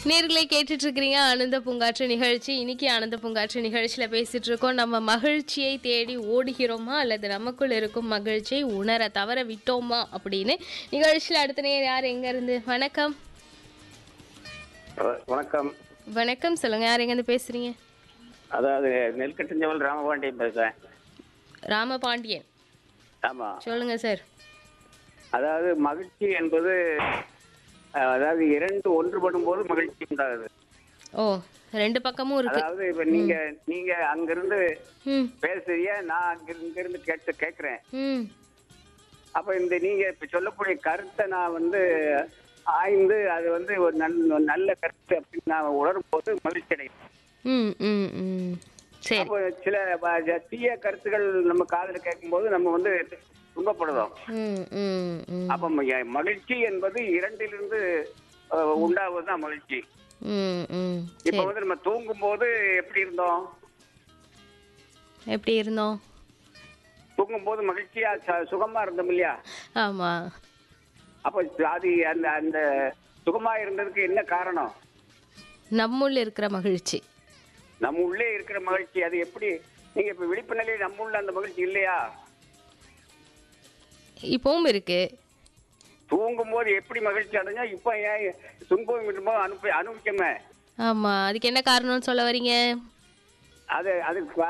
நேர்களை கேட்டுட்டு இருக்கிறீங்க ஆனந்த பூங்காற்று நிகழ்ச்சி இன்னைக்கு ஆனந்த பூங்காற்று நிகழ்ச்சியில பேசிட்டு இருக்கோம் நம்ம மகிழ்ச்சியை தேடி ஓடுகிறோமா அல்லது நமக்குள் இருக்கும் மகிழ்ச்சியை உணர தவற விட்டோமா அப்படின்னு நிகழ்ச்சியில அடுத்த நேர் யார் எங்க இருந்து வணக்கம் வ- வணக்கம் வணக்கம் சொல்லுங்க யார் எங்க இருந்து பேசுறீங்க அதாவது நெல்கட்டஞ்சவல் ராமபாண்டியன் பேசுறேன் ராமபாண்டியன் ஆமா சொல்லுங்க சார் அதாவது மகிழ்ச்சி என்பது அஹ், அதாவது இரண்டு ஒன்றுபடும் போது மகிழ்ச்சி உண்டாகுது ஓ ரெண்டு பக்கமும் இருக்கு அதாவது இப்ப நீங்க நீங்க அங்கிருந்து ம் பேசுறீங்க நான் அங்க இங்கிருந்து கேட்டு கேட்கிறேன் ம் அப்ப இந்த நீங்க இப்ப சொல்லக்கூடிய கருத்தை நான் வந்து ஆய்ந்து அது வந்து ஒரு நல்ல நல்ல கருத்து அப்படின்னு நான் உணரும் போது மகிழ்ச்சி அடையும் ம் ம் ம் சரி அப்போ சில ப- தீய கருத்துக்கள் நம்ம காதுல கேட்கும்போது நம்ம வந்து துன்பப்படுறோம் ம் ம் ம் அப்ப ம- மகிழ்ச்சி என்பது இரண்டிலிருந்து அஹ், உண்டாவதுதான் மகிழ்ச்சி ம் ம் இப்ப சரி வந்து நம்ம தூங்கும் போது எப்படி இருந்தோம் எப்படி இருந்தோம் தூங்கும் போது மகிழ்ச்சியா ச- சுகமா இருந்தோம் இல்லையா ஆமா அப்ப அது அந்த அந்த சுகமா இருந்ததுக்கு என்ன காரணம் நம்முள் இருக்கிற மகிழ்ச்சி நம்ம உள்ளே இருக்கிற மகிழ்ச்சி அது எப்படி நீங்க இப்ப விழிப்பு நிலையில் நம்ம உள்ள அந்த மகிழ்ச்சி இல்லையா இப்பவும் இருக்கு தூங்கும் போது எப்படி மகிழ்ச்சி அடைஞ்சா இப்ப ஏன் துன்பம் இருக்கும்போது அனுப்பி அனுபவிக்கமே ஆமா அதுக்கு என்ன காரணம்னு சொல்ல வரீங்க அது அதுக்கு